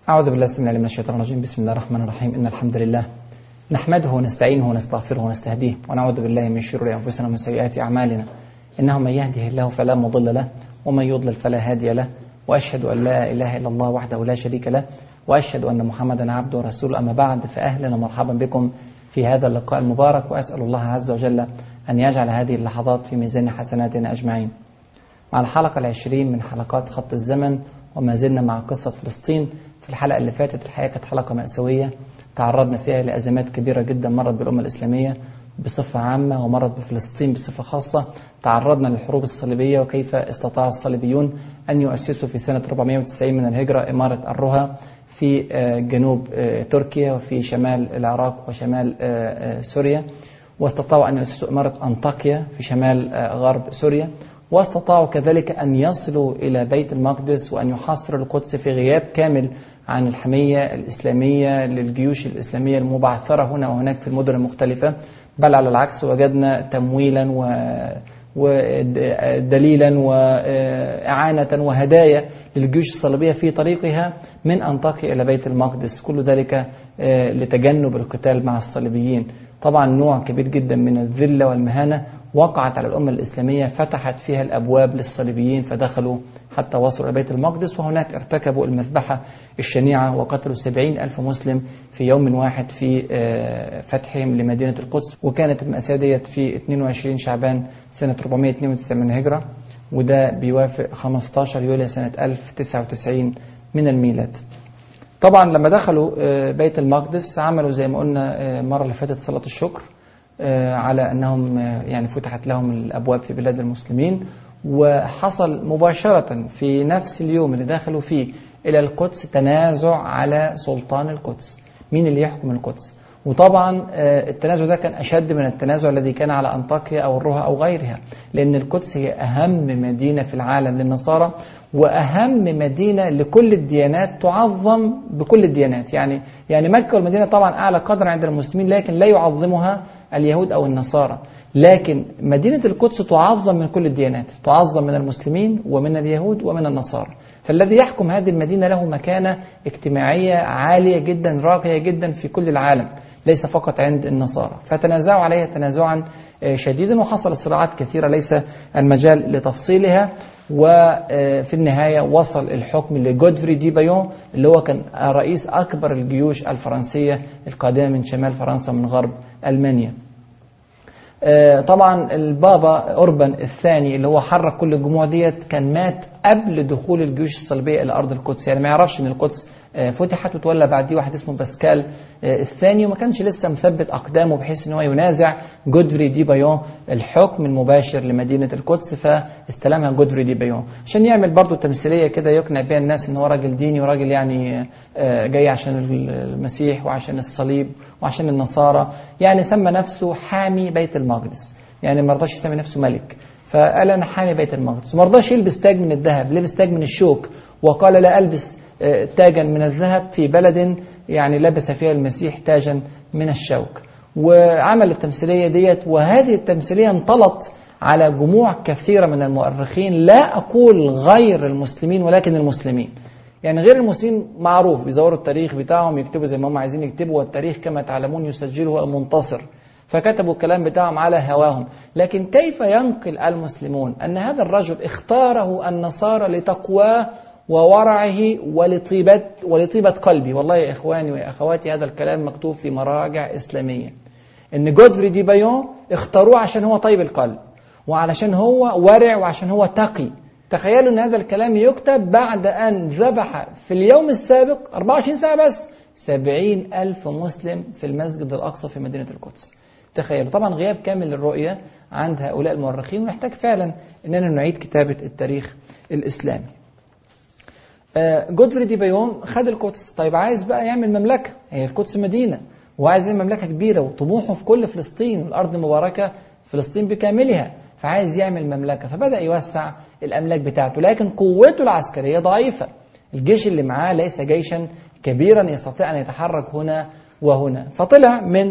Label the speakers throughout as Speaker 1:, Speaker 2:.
Speaker 1: أعوذ بالله السميع العليم من الشيطان الرجيم بسم الله الرحمن الرحيم إن الحمد لله نحمده ونستعينه ونستغفره ونستهديه ونعوذ بالله من شرور أنفسنا ومن سيئات أعمالنا إنه من يهده الله فلا مضل له ومن يضلل فلا هادي له وأشهد أن لا إله إلا الله وحده لا شريك له وأشهد أن محمدا عبده ورسوله أما بعد فأهلا ومرحبا بكم في هذا اللقاء المبارك وأسأل الله عز وجل أن يجعل هذه اللحظات في ميزان حسناتنا أجمعين مع الحلقة العشرين من حلقات خط الزمن وما زلنا مع قصة فلسطين في الحلقة اللي فاتت الحقيقة كانت حلقة مأساوية تعرضنا فيها لأزمات كبيرة جدا مرت بالأمة الإسلامية بصفة عامة ومرت بفلسطين بصفة خاصة تعرضنا للحروب الصليبية وكيف استطاع الصليبيون أن يؤسسوا في سنة 490 من الهجرة إمارة الرها في جنوب تركيا وفي شمال العراق وشمال سوريا واستطاعوا أن يؤسسوا إمارة أنطاكيا في شمال غرب سوريا واستطاعوا كذلك أن يصلوا إلى بيت المقدس وأن يحاصروا القدس في غياب كامل عن الحمية الإسلامية للجيوش الإسلامية المبعثرة هنا وهناك في المدن المختلفة بل على العكس وجدنا تمويلا و ودليلا وإعانة وهدايا للجيوش الصليبية في طريقها من أنطاكيا إلى بيت المقدس كل ذلك لتجنب القتال مع الصليبيين طبعا نوع كبير جدا من الذلة والمهانة وقعت على الأمة الإسلامية فتحت فيها الأبواب للصليبيين فدخلوا حتى وصلوا إلى بيت المقدس وهناك ارتكبوا المذبحة الشنيعة وقتلوا سبعين ألف مسلم في يوم واحد في فتحهم لمدينة القدس وكانت المأساة ديت في 22 شعبان سنة 492 من الهجرة وده بيوافق 15 يوليو سنة 1099 من الميلاد طبعا لما دخلوا بيت المقدس عملوا زي ما قلنا المرة اللي فاتت صلاة الشكر على أنهم يعني فتحت لهم الأبواب في بلاد المسلمين وحصل مباشرة في نفس اليوم اللي دخلوا فيه إلى القدس تنازع على سلطان القدس مين اللي يحكم القدس وطبعا التنازع ده كان أشد من التنازع الذي كان على أنطاكيا أو الرها أو غيرها لأن القدس هي أهم مدينة في العالم للنصارى وأهم مدينة لكل الديانات تعظم بكل الديانات يعني يعني مكة والمدينة طبعا أعلى قدر عند المسلمين لكن لا يعظمها اليهود أو النصارى لكن مدينة القدس تعظم من كل الديانات تعظم من المسلمين ومن اليهود ومن النصارى فالذي يحكم هذه المدينة له مكانة اجتماعية عالية جدا راقية جدا في كل العالم ليس فقط عند النصارى فتنازعوا عليها تنازعا شديدا وحصل صراعات كثيرة ليس المجال لتفصيلها وفي النهاية وصل الحكم لجودفري دي بايون اللي هو كان رئيس أكبر الجيوش الفرنسية القادمة من شمال فرنسا ومن غرب ألمانيا طبعا البابا أوربان الثاني اللي هو حرك كل الجموع ديت كان مات قبل دخول الجيوش الصليبية إلى أرض القدس يعني ما يعرفش إن القدس فتحت وتولى بعديه واحد اسمه باسكال الثاني وما كانش لسه مثبت أقدامه بحيث إن هو ينازع جودفري دي بايون الحكم المباشر لمدينة القدس فاستلمها جودفري دي بايون عشان يعمل برضه تمثيلية كده يقنع بيها الناس إن هو راجل ديني وراجل يعني جاي عشان المسيح وعشان الصليب وعشان النصارى يعني سمى نفسه حامي بيت المقدس يعني ما رضاش يسمي نفسه ملك فقال انا حامي بيت المقدس وما رضاش يلبس تاج من الذهب لبس تاج من الشوك وقال لا البس تاجا من الذهب في بلد يعني لبس فيها المسيح تاجا من الشوك وعمل التمثيليه ديت وهذه التمثيليه انطلت على جموع كثيره من المؤرخين لا اقول غير المسلمين ولكن المسلمين يعني غير المسلمين معروف بيزوروا التاريخ بتاعهم يكتبوا زي ما هم عايزين يكتبوا والتاريخ كما تعلمون يسجله المنتصر فكتبوا الكلام بتاعهم على هواهم لكن كيف ينقل المسلمون أن هذا الرجل اختاره النصارى لتقواه وورعه ولطيبة, ولطيبة قلبي والله يا إخواني ويا أخواتي هذا الكلام مكتوب في مراجع إسلامية إن جودفري دي بايون اختاروه عشان هو طيب القلب وعلشان هو ورع وعشان هو تقي تخيلوا أن هذا الكلام يكتب بعد أن ذبح في اليوم السابق 24 ساعة بس سبعين ألف مسلم في المسجد الأقصى في مدينة القدس تخيلوا طبعا غياب كامل للرؤية عند هؤلاء المؤرخين ونحتاج فعلا أننا نعيد كتابة التاريخ الإسلامي جودفري دي بايون خد القدس طيب عايز بقى يعمل مملكة هي القدس مدينة وعايز يعمل مملكة كبيرة وطموحه في كل فلسطين والأرض مباركة فلسطين بكاملها فعايز يعمل مملكة فبدأ يوسع الأملاك بتاعته لكن قوته العسكرية ضعيفة الجيش اللي معاه ليس جيشا كبيرا يستطيع أن يتحرك هنا وهنا فطلع من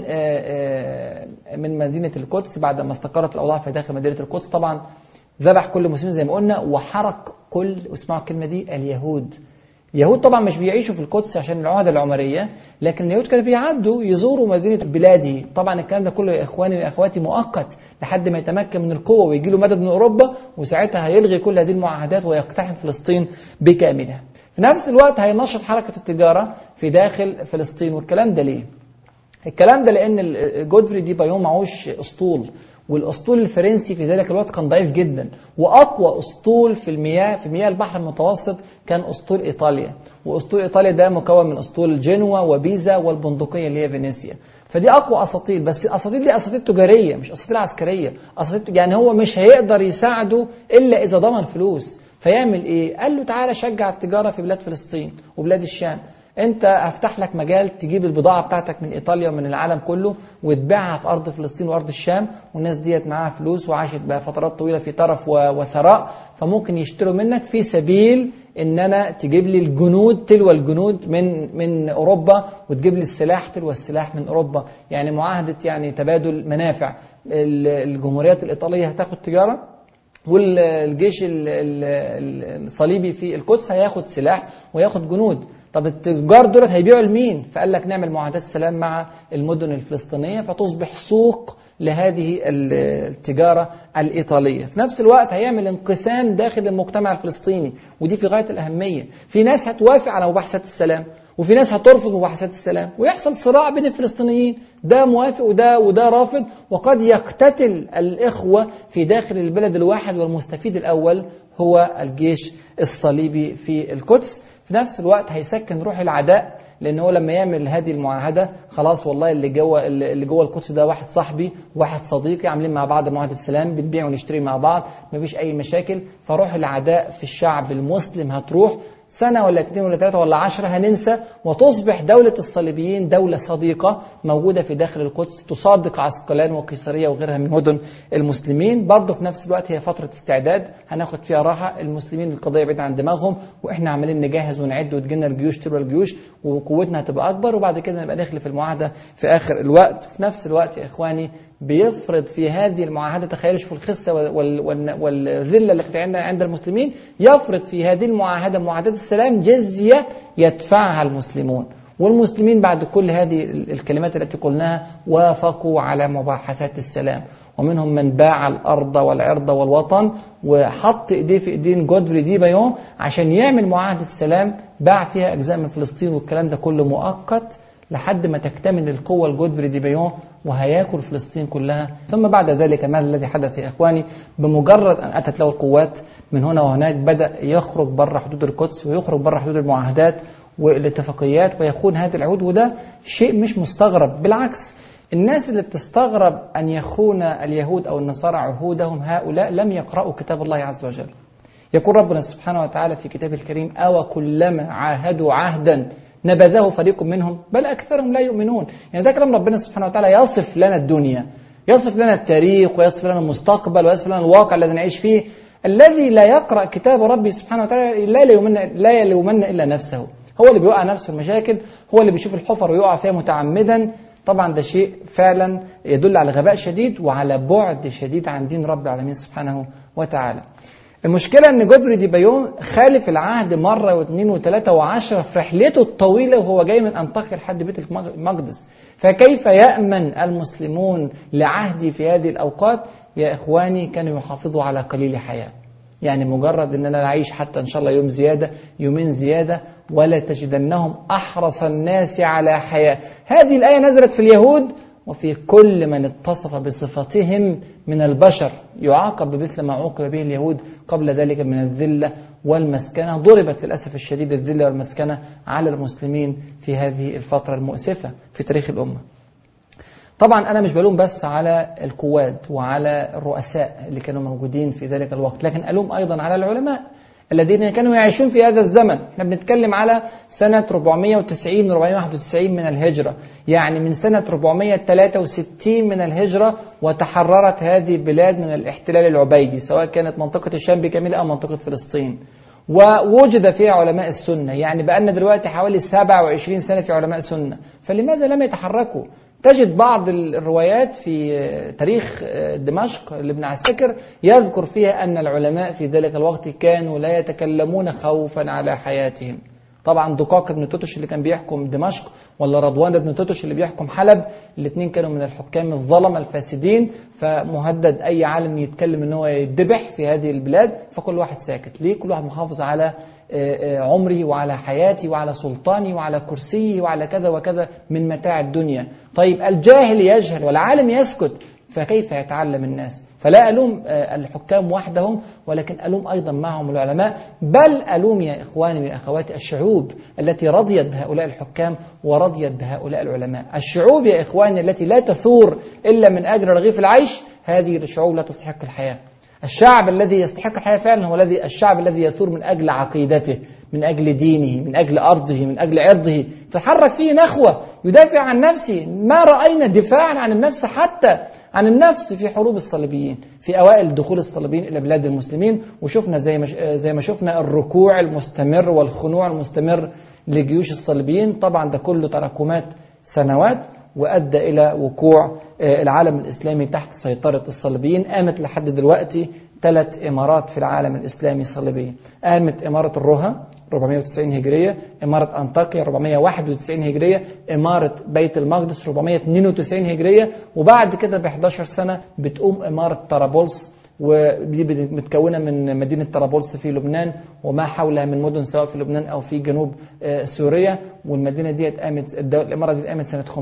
Speaker 1: من مدينة القدس بعد ما استقرت الأوضاع في داخل مدينة القدس طبعا ذبح كل المسلمين زي ما قلنا وحرق كل واسمعوا الكلمة دي اليهود اليهود طبعا مش بيعيشوا في القدس عشان العهدة العمرية لكن اليهود كانوا بيعدوا يزوروا مدينة بلاده طبعا الكلام ده كله يا إخواني وأخواتي مؤقت لحد ما يتمكن من القوة ويجي له مدد من أوروبا وساعتها هيلغي كل هذه المعاهدات ويقتحم فلسطين بكاملها في نفس الوقت هينشط حركة التجارة في داخل فلسطين والكلام ده ليه؟ الكلام ده لأن جودفري دي بايون معهوش أسطول والاسطول الفرنسي في ذلك الوقت كان ضعيف جدا واقوى اسطول في المياه في مياه البحر المتوسط كان اسطول ايطاليا واسطول ايطاليا ده مكون من اسطول جنوا وبيزا والبندقيه اللي هي فينيسيا فدي اقوى اساطيل بس الاساطيل دي اساطيل تجاريه مش اساطيل عسكريه اساطيل يعني هو مش هيقدر يساعده الا اذا ضمن فلوس فيعمل ايه قال له تعالى شجع التجاره في بلاد فلسطين وبلاد الشام انت هفتح لك مجال تجيب البضاعه بتاعتك من ايطاليا ومن العالم كله وتبيعها في ارض فلسطين وارض الشام والناس ديت معاها فلوس وعاشت بقى فترات طويله في طرف وثراء فممكن يشتروا منك في سبيل ان انا تجيب لي الجنود تلو الجنود من من اوروبا وتجيب لي السلاح تلو السلاح من اوروبا يعني معاهده يعني تبادل منافع الجمهوريات الايطاليه هتاخد تجاره والجيش الصليبي في القدس هياخد سلاح وياخد جنود طب التجار دولت هيبيعوا لمين؟ فقال لك نعمل معاهدات سلام مع المدن الفلسطينيه فتصبح سوق لهذه التجاره الايطاليه، في نفس الوقت هيعمل انقسام داخل المجتمع الفلسطيني ودي في غايه الاهميه، في ناس هتوافق على مباحثات السلام وفي ناس هترفض مباحثات السلام ويحصل صراع بين الفلسطينيين ده موافق وده وده رافض وقد يقتتل الاخوه في داخل البلد الواحد والمستفيد الاول هو الجيش الصليبي في القدس في نفس الوقت هيسكن روح العداء لان هو لما يعمل هذه المعاهده خلاص والله اللي جوه اللي جوه القدس ده واحد صاحبي واحد صديقي عاملين مع بعض معاهده السلام بنبيع ونشتري مع بعض مفيش اي مشاكل فروح العداء في الشعب المسلم هتروح سنة ولا اثنين ولا ثلاثة ولا عشرة هننسى وتصبح دولة الصليبيين دولة صديقة موجودة في داخل القدس تصادق عسقلان وقيصرية وغيرها من مدن المسلمين برضه في نفس الوقت هي فترة استعداد هناخد فيها راحة المسلمين القضية بعيدة عن دماغهم وإحنا عمالين نجهز ونعد وتجينا الجيوش تلو الجيوش وقوتنا هتبقى أكبر وبعد كده نبقى نخلف المعاهدة في آخر الوقت في نفس الوقت يا إخواني بيفرض في هذه المعاهدة تخيلوا شوفوا الخسة والذلة التي عند المسلمين يفرض في هذه المعاهدة معاهدة السلام جزية يدفعها المسلمون والمسلمين بعد كل هذه الكلمات التي قلناها وافقوا على مباحثات السلام ومنهم من باع الأرض والعرض والوطن وحط إيديه في إيدين جودفري دي بايون عشان يعمل معاهدة السلام باع فيها أجزاء من فلسطين والكلام ده كله مؤقت لحد ما تكتمل القوة الجودفري دي بايون وهياكل فلسطين كلها ثم بعد ذلك ما الذي حدث يا إخواني بمجرد أن أتت له القوات من هنا وهناك بدأ يخرج بره حدود القدس ويخرج بره حدود المعاهدات والاتفاقيات ويخون هذه العهود وده شيء مش مستغرب بالعكس الناس اللي بتستغرب أن يخون اليهود أو النصارى عهودهم هؤلاء لم يقرأوا كتاب الله عز وجل يقول ربنا سبحانه وتعالى في كتابه الكريم أو كلما عاهدوا عهدا نبذه فريق منهم بل أكثرهم لا يؤمنون يعني ده كلام ربنا سبحانه وتعالى يصف لنا الدنيا يصف لنا التاريخ ويصف لنا المستقبل ويصف لنا الواقع الذي نعيش فيه الذي لا يقرأ كتاب ربي سبحانه وتعالى لا يلومن لا يلومن إلا نفسه هو اللي بيوقع نفسه المشاكل هو اللي بيشوف الحفر ويقع فيها متعمدا طبعا ده شيء فعلا يدل على غباء شديد وعلى بعد شديد عن دين رب العالمين سبحانه وتعالى المشكلة ان جودفري دي بايون خالف العهد مرة واثنين وثلاثة وعشرة في رحلته الطويلة وهو جاي من انطاكيا لحد بيت المقدس فكيف يأمن المسلمون لعهدي في هذه الأوقات يا إخواني كانوا يحافظوا على قليل حياة يعني مجرد ان انا اعيش حتى ان شاء الله يوم زياده يومين زياده ولا تجدنهم احرص الناس على حياه هذه الايه نزلت في اليهود وفي كل من اتصف بصفتهم من البشر يعاقب بمثل ما عوقب به اليهود قبل ذلك من الذله والمسكنه ضربت للاسف الشديد الذله والمسكنه على المسلمين في هذه الفتره المؤسفه في تاريخ الامه طبعا أنا مش بلوم بس على القوات وعلى الرؤساء اللي كانوا موجودين في ذلك الوقت لكن ألوم أيضا على العلماء الذين كانوا يعيشون في هذا الزمن احنا بنتكلم على سنة 490 491 من الهجرة يعني من سنة 463 من الهجرة وتحررت هذه البلاد من الاحتلال العبيدي سواء كانت منطقة الشام بكاملها أو منطقة فلسطين ووجد فيها علماء السنة يعني بقالنا دلوقتي حوالي 27 سنة في علماء سنة فلماذا لم يتحركوا تجد بعض الروايات في تاريخ دمشق لابن عساكر يذكر فيها أن العلماء في ذلك الوقت كانوا لا يتكلمون خوفا على حياتهم طبعا دقاق بن توتش اللي كان بيحكم دمشق ولا رضوان بن توتش اللي بيحكم حلب الاثنين كانوا من الحكام الظلمه الفاسدين فمهدد اي عالم يتكلم ان هو يذبح في هذه البلاد فكل واحد ساكت ليه كل واحد محافظ على عمري وعلى حياتي وعلى سلطاني وعلى كرسيي وعلى كذا وكذا من متاع الدنيا طيب الجاهل يجهل والعالم يسكت فكيف يتعلم الناس فلا ألوم الحكام وحدهم ولكن ألوم أيضا معهم العلماء بل ألوم يا إخواني وأخواتي الشعوب التي رضيت بهؤلاء الحكام ورضيت بهؤلاء العلماء الشعوب يا إخواني التي لا تثور إلا من أجل رغيف العيش هذه الشعوب لا تستحق الحياة الشعب الذي يستحق الحياة فعلا هو الذي الشعب الذي يثور من أجل عقيدته من أجل دينه من أجل أرضه من أجل عرضه تتحرك فيه نخوة يدافع عن نفسه ما رأينا دفاعا عن النفس حتى عن النفس في حروب الصليبيين في اوائل دخول الصليبيين الى بلاد المسلمين وشفنا زي ما زي ما شفنا الركوع المستمر والخنوع المستمر لجيوش الصليبيين طبعا ده كله تراكمات سنوات وادى الى وقوع العالم الاسلامي تحت سيطره الصليبيين قامت لحد دلوقتي ثلاث امارات في العالم الاسلامي صليبيه قامت اماره الرها 490 هجرية إمارة أنطاكيا 491 هجرية إمارة بيت المقدس 492 هجرية وبعد كده ب 11 سنة بتقوم إمارة طرابلس ودي متكونة من مدينة طرابلس في لبنان وما حولها من مدن سواء في لبنان أو في جنوب سوريا والمدينة دي قامت الإمارة دي قامت سنة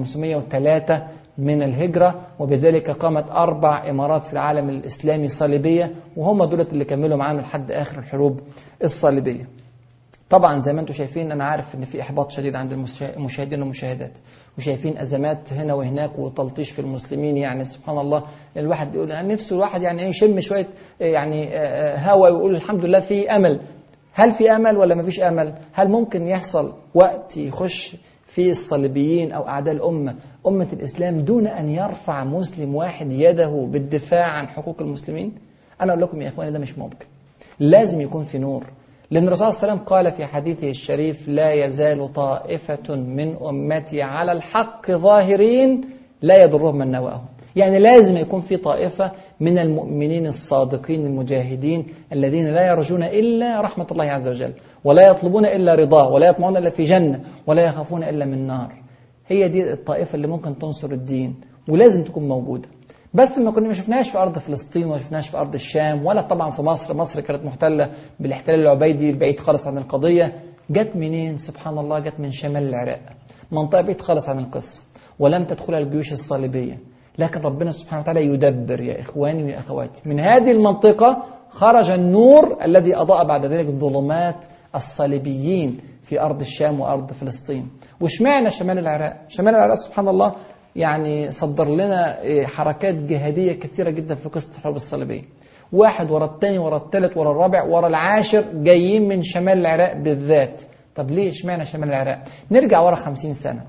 Speaker 1: 503 من الهجرة وبذلك قامت أربع إمارات في العالم الإسلامي صليبية وهم دولة اللي كملوا معانا لحد آخر الحروب الصليبية طبعا زي ما انتم شايفين انا عارف ان في احباط شديد عند المشاهدين والمشاهدات وشايفين ازمات هنا وهناك وتلطيش في المسلمين يعني سبحان الله الواحد بيقول انا نفسه الواحد يعني يشم شويه يعني هوا ويقول الحمد لله في امل هل في امل ولا ما فيش امل هل ممكن يحصل وقت يخش في الصليبيين او اعداء الامه امه الاسلام دون ان يرفع مسلم واحد يده بالدفاع عن حقوق المسلمين انا اقول لكم يا اخواني ده مش ممكن لازم يكون في نور لأن الرسول صلى الله عليه وسلم قال في حديثه الشريف لا يزال طائفة من أمتي على الحق ظاهرين لا يضرهم من نواهم يعني لازم يكون في طائفة من المؤمنين الصادقين المجاهدين الذين لا يرجون إلا رحمة الله عز وجل ولا يطلبون إلا رضاه ولا يطمعون إلا في جنة ولا يخافون إلا من نار هي دي الطائفة اللي ممكن تنصر الدين ولازم تكون موجودة بس ما كنا ما شفناهاش في ارض فلسطين وما شفناهاش في ارض الشام ولا طبعا في مصر مصر كانت محتله بالاحتلال العبيدي البعيد خالص عن القضيه جت منين سبحان الله جت من شمال العراق منطقه بعيد خالص عن القصه ولم تدخلها الجيوش الصليبيه لكن ربنا سبحانه وتعالى يدبر يا اخواني ويا اخواتي من هذه المنطقه خرج النور الذي اضاء بعد ذلك ظلمات الصليبيين في ارض الشام وارض فلسطين واشمعنى شمال العراق شمال العراق سبحان الله يعني صدر لنا حركات جهادية كثيرة جدا في قصة الحرب الصليبية واحد ورا الثاني ورا الثالث ورا الرابع ورا العاشر جايين من شمال العراق بالذات طب ليه اشمعنى شمال العراق نرجع ورا خمسين سنة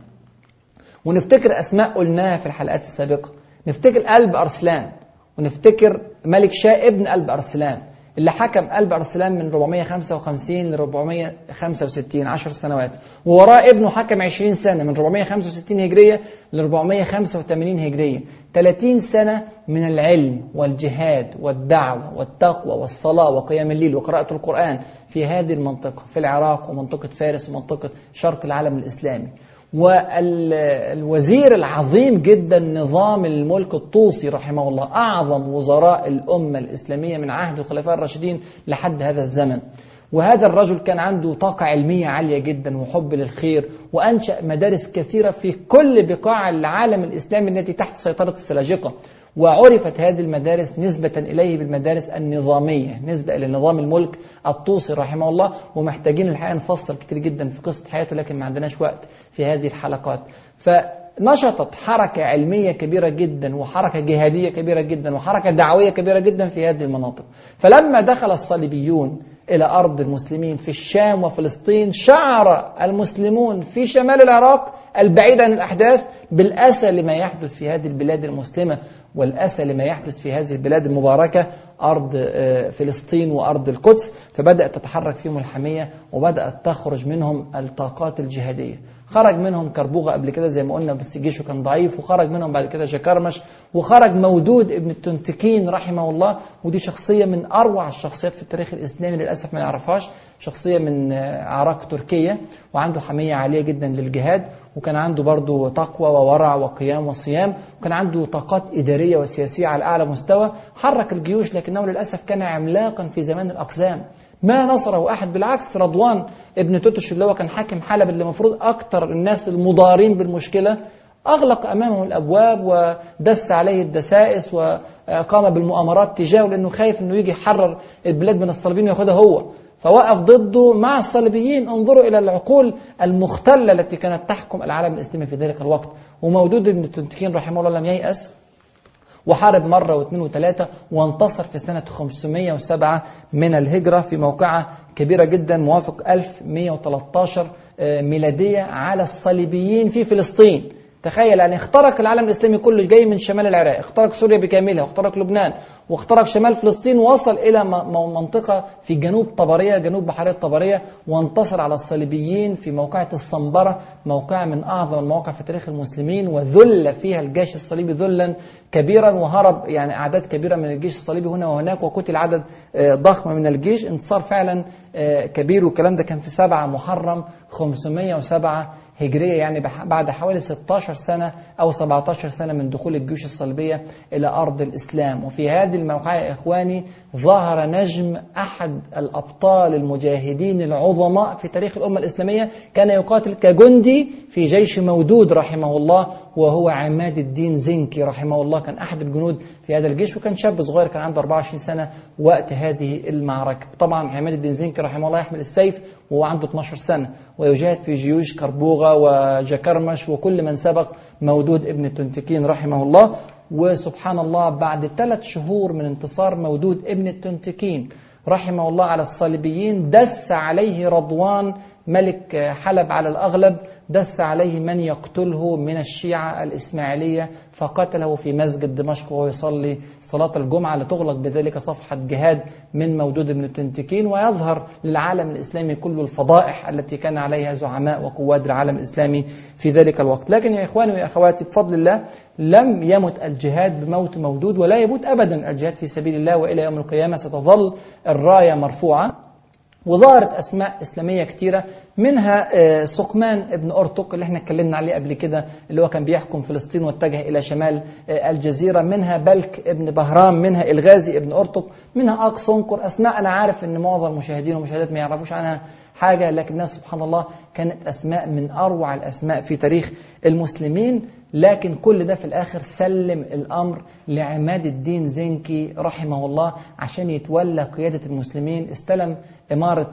Speaker 1: ونفتكر أسماء قلناها في الحلقات السابقة نفتكر قلب أرسلان ونفتكر ملك شاه ابن قلب أرسلان اللي حكم قلب أرسلان من 455 ل 465 10 سنوات ووراه ابنه حكم 20 سنة من 465 هجرية ل 485 هجرية 30 سنة من العلم والجهاد والدعوة والتقوى والصلاة وقيام الليل وقراءة القرآن في هذه المنطقة في العراق ومنطقة فارس ومنطقة شرق العالم الإسلامي والوزير العظيم جدا نظام الملك الطوسي رحمه الله أعظم وزراء الأمة الإسلامية من عهد الخلفاء الراشدين لحد هذا الزمن وهذا الرجل كان عنده طاقة علمية عالية جدا وحب للخير وأنشأ مدارس كثيرة في كل بقاع العالم الإسلامي التي تحت سيطرة السلاجقة وعرفت هذه المدارس نسبة إليه بالمدارس النظامية نسبة إلى نظام الملك الطوسي رحمه الله ومحتاجين الحقيقة نفصل كتير جدا في قصة حياته لكن ما عندناش وقت في هذه الحلقات فنشطت حركة علمية كبيرة جدا وحركة جهادية كبيرة جدا وحركة دعوية كبيرة جدا في هذه المناطق فلما دخل الصليبيون إلى أرض المسلمين في الشام وفلسطين شعر المسلمون في شمال العراق البعيد عن الأحداث بالأسى لما يحدث في هذه البلاد المسلمة والأسى لما يحدث في هذه البلاد المباركة أرض فلسطين وأرض القدس فبدأت تتحرك فيهم الحمية وبدأت تخرج منهم الطاقات الجهادية خرج منهم كربوغة قبل كده زي ما قلنا بس جيشه كان ضعيف وخرج منهم بعد كده جكرمش وخرج مودود ابن التنتكين رحمه الله ودي شخصية من أروع الشخصيات في التاريخ الإسلامي للأسف ما نعرفهاش شخصية من عراق تركيا وعنده حمية عالية جدا للجهاد وكان عنده برضه تقوى وورع وقيام وصيام وكان عنده طاقات إدارية وسياسية على أعلى مستوى حرك الجيوش لكنه للأسف كان عملاقا في زمان الأقزام ما نصره أحد بالعكس رضوان ابن توتش اللي هو كان حاكم حلب اللي المفروض أكتر الناس المضارين بالمشكلة أغلق أمامه الأبواب ودس عليه الدسائس وقام بالمؤامرات تجاهه لأنه خايف أنه يجي يحرر البلاد من الصليبيين وياخدها هو فوقف ضده مع الصليبيين انظروا إلى العقول المختلة التي كانت تحكم العالم الإسلامي في ذلك الوقت ومودود ابن التنتكين رحمه الله لم ييأس وحارب مرة واثنين وثلاثة وانتصر في سنة 507 من الهجرة في موقعة كبيرة جدا موافق 1113 ميلادية على الصليبيين في فلسطين تخيل يعني اخترق العالم الاسلامي كله جاي من شمال العراق اخترق سوريا بكاملها واخترق لبنان واخترق شمال فلسطين ووصل الى منطقه في جنوب طبريه جنوب بحريه طبريه وانتصر على الصليبيين في موقعه الصنبره موقعه من اعظم المواقع في تاريخ المسلمين وذل فيها الجيش الصليبي ذلا كبيرا وهرب يعني اعداد كبيره من الجيش الصليبي هنا وهناك وقتل عدد ضخم من الجيش انتصار فعلا كبير والكلام ده كان في 7 محرم 507 هجرية يعني بعد حوالي 16 سنة أو 17 سنة من دخول الجيوش الصليبية إلى أرض الإسلام وفي هذه الموقعة يا إخواني ظهر نجم أحد الأبطال المجاهدين العظماء في تاريخ الأمة الإسلامية كان يقاتل كجندي في جيش مودود رحمه الله وهو عماد الدين زنكي رحمه الله كان أحد الجنود في هذا الجيش وكان شاب صغير كان عنده 24 سنة وقت هذه المعركة طبعا عماد الدين زنكي رحمه الله يحمل السيف وهو عنده 12 سنة ويجاهد في جيوش كربوغة وجكرمش وكل من سبق مودود ابن التنتكين رحمه الله وسبحان الله بعد ثلاث شهور من انتصار مودود ابن التنتكين رحمه الله على الصليبيين دس عليه رضوان ملك حلب على الأغلب دس عليه من يقتله من الشيعة الإسماعيلية فقتله في مسجد دمشق وهو يصلي صلاة الجمعة لتغلق بذلك صفحة جهاد من مودود بن التنتكين ويظهر للعالم الإسلامي كل الفضائح التي كان عليها زعماء وقواد العالم الإسلامي في ذلك الوقت لكن يا إخواني ويا أخواتي بفضل الله لم يمت الجهاد بموت مودود ولا يموت أبدا الجهاد في سبيل الله وإلى يوم القيامة ستظل الراية مرفوعة وظهرت اسماء اسلاميه كتيره منها سقمان ابن ارطق اللي احنا اتكلمنا عليه قبل كده اللي هو كان بيحكم فلسطين واتجه الى شمال الجزيره منها بلك ابن بهرام منها الغازي ابن ارطق منها اقصنقر اسماء انا عارف ان معظم المشاهدين والمشاهدات ما يعرفوش عنها حاجه لكنها سبحان الله كانت اسماء من اروع الاسماء في تاريخ المسلمين لكن كل ده في الآخر سلم الأمر لعماد الدين زنكي رحمه الله عشان يتولى قيادة المسلمين استلم إمارة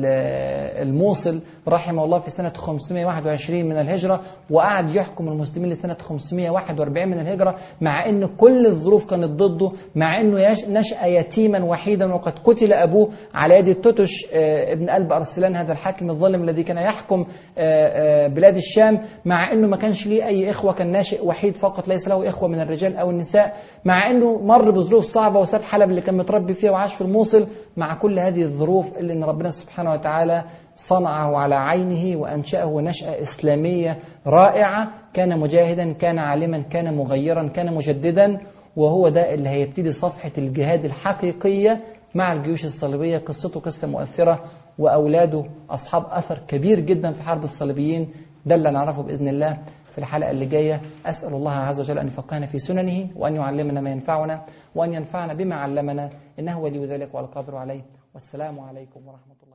Speaker 1: الموصل رحمه الله في سنة 521 من الهجرة وقعد يحكم المسلمين لسنة 541 من الهجرة مع أن كل الظروف كانت ضده مع أنه نشأ يتيما وحيدا وقد قتل أبوه على يد التتش ابن قلب أرسلان هذا الحاكم الظالم الذي كان يحكم بلاد الشام مع أنه ما كانش ليه أي إخوة كان ناشئ وحيد فقط ليس له إخوة من الرجال أو النساء مع أنه مر بظروف صعبة وساب حلب اللي كان متربي فيها وعاش في الموصل مع كل هذه الظروف اللي أن ربنا سبحانه وتعالى صنعه على عينه وأنشأه نشأة إسلامية رائعة كان مجاهدا كان عالما كان مغيرا كان مجددا وهو ده اللي هيبتدي صفحة الجهاد الحقيقية مع الجيوش الصليبية قصته قصة مؤثرة وأولاده أصحاب أثر كبير جدا في حرب الصليبيين ده اللي نعرفه بإذن الله في الحلقة اللي جاية أسأل الله عز وجل أن يفقهنا في سننه وأن يعلمنا ما ينفعنا وأن ينفعنا بما علمنا إنه ولي ذلك والقادر عليه والسلام عليكم ورحمة الله